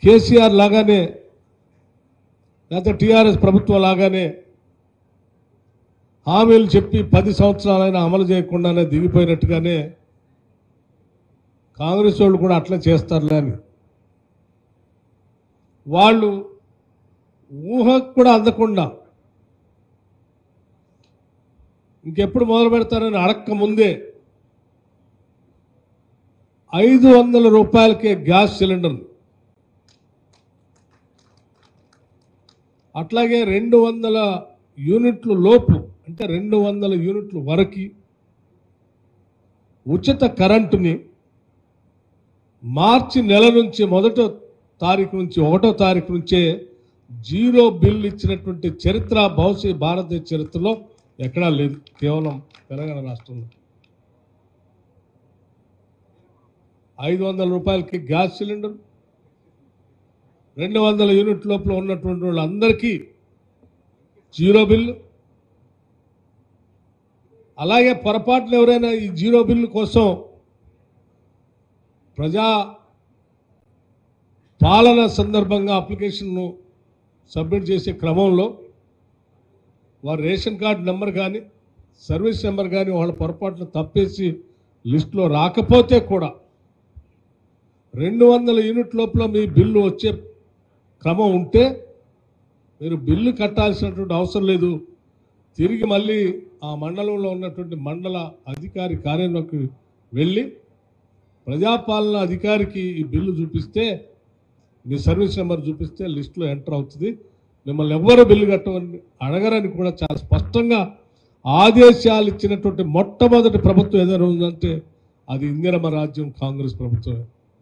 కేసీఆర్ లాగానే లేకపోతే టీఆర్ఎస్ ప్రభుత్వం లాగానే హామీలు చెప్పి పది సంవత్సరాలైనా అమలు చేయకుండానే దిగిపోయినట్టుగానే కాంగ్రెస్ వాళ్ళు కూడా అట్లా చేస్తారులే అని వాళ్ళు ఊహకు కూడా అందకుండా ఇంకెప్పుడు మొదలు పెడతారని అడక్క ముందే ఐదు వందల రూపాయలకే గ్యాస్ సిలిండర్ అట్లాగే రెండు వందల యూనిట్లు లోపు అంటే రెండు వందల యూనిట్లు వరకు ఉచిత కరెంటుని మార్చి నెల నుంచి మొదట తారీఖు నుంచి ఒకటో తారీఖు నుంచే జీరో బిల్ ఇచ్చినటువంటి చరిత్ర భవిష్యత్ భారతదేశ చరిత్రలో ఎక్కడా లేదు కేవలం తెలంగాణ రాష్ట్రంలో ఐదు వందల రూపాయలకి గ్యాస్ సిలిండర్ రెండు వందల యూనిట్ లోపల ఉన్నటువంటి వాళ్ళందరికీ జీరో బిల్లు అలాగే పొరపాటున ఎవరైనా ఈ జీరో బిల్లు కోసం ప్రజా పాలన సందర్భంగా అప్లికేషన్ను సబ్మిట్ చేసే క్రమంలో వారి రేషన్ కార్డు నెంబర్ కానీ సర్వీస్ నెంబర్ కానీ వాళ్ళ పొరపాటున తప్పేసి లిస్టులో రాకపోతే కూడా రెండు వందల యూనిట్ లోపల మీ బిల్లు వచ్చే క్రమం ఉంటే మీరు బిల్లు కట్టాల్సినటువంటి అవసరం లేదు తిరిగి మళ్ళీ ఆ మండలంలో ఉన్నటువంటి మండల అధికారి కార్యంలోకి వెళ్ళి ప్రజాపాలన అధికారికి ఈ బిల్లు చూపిస్తే మీ సర్వీస్ నెంబర్ చూపిస్తే లిస్టులో ఎంటర్ అవుతుంది మిమ్మల్ని ఎవ్వరు బిల్లు కట్టమని అడగరని కూడా చాలా స్పష్టంగా ఆదేశాలు ఇచ్చినటువంటి మొట్టమొదటి ప్రభుత్వం ఏదైనా ఉందంటే అది ఇందిరమ్మ రాజ్యం కాంగ్రెస్ ప్రభుత్వమే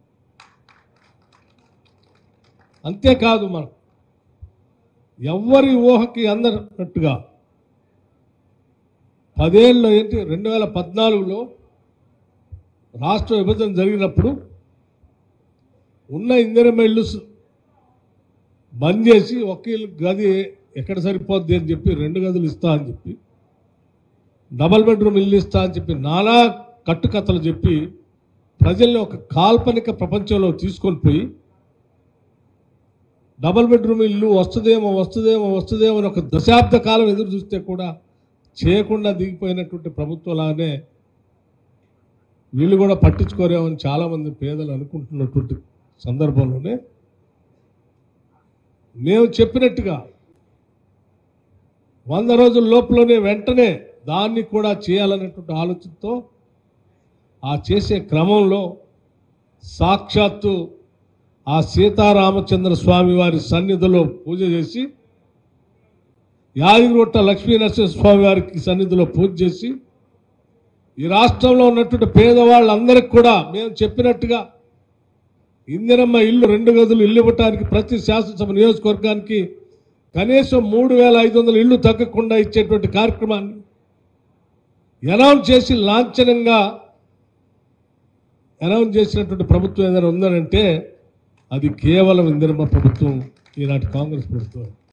అంతేకాదు మనం ఎవ్వరి ఊహకి అందనట్టుగా పదేళ్ళు ఏంటి రెండు వేల పద్నాలుగులో రాష్ట్ర విభజన జరిగినప్పుడు ఉన్న ఇందిరమ్మ ఇల్లు స్- బంద్ చేసి ఒక ఇల్లు గది ఎక్కడ సరిపోద్ది అని చెప్పి రెండు గదులు ఇస్తా అని చెప్పి డబల్ బెడ్రూమ్ ఇల్లు ఇస్తా అని చెప్పి నానా కట్టుకథలు చెప్పి ప్రజల్ని ఒక కాల్పనిక ప్రపంచంలో తీసుకొని పోయి డబల్ బెడ్రూమ్ ఇల్లు వస్తుందేమో వస్తుందేమో వస్తుందేమో అని ఒక దశాబ్ద కాలం ఎదురు చూస్తే కూడా చేయకుండా దిగిపోయినటువంటి ప్రభుత్వంలానే వీళ్ళు కూడా పట్టించుకోరేమని చాలామంది పేదలు అనుకుంటున్నటువంటి సందర్భంలోనే మేము చెప్పినట్టుగా వంద రోజుల లోపలనే వెంటనే దాన్ని కూడా చేయాలనేటువంటి ఆలోచనతో ఆ చేసే క్రమంలో సాక్షాత్తు ఆ సీతారామచంద్ర స్వామి వారి సన్నిధిలో పూజ చేసి యాదగిరిగుట్ట లక్ష్మీ నరసింహ స్వామి వారికి సన్నిధిలో పూజ చేసి ఈ రాష్ట్రంలో ఉన్నటువంటి పేదవాళ్ళందరికీ కూడా మేము చెప్పినట్టుగా ఇందిరమ్మ ఇల్లు రెండు గదులు ఇల్లు ఇవ్వటానికి ప్రతి శాసనసభ నియోజకవర్గానికి కనీసం మూడు వేల ఐదు వందల ఇళ్లు తగ్గకుండా ఇచ్చేటువంటి కార్యక్రమాన్ని అనౌన్స్ చేసి లాంఛనంగా అనౌన్స్ చేసినటువంటి ప్రభుత్వం ఏదైనా ఉందనంటే అది కేవలం ఇందిరమ్మ ప్రభుత్వం ఈనాటి కాంగ్రెస్ ప్రభుత్వం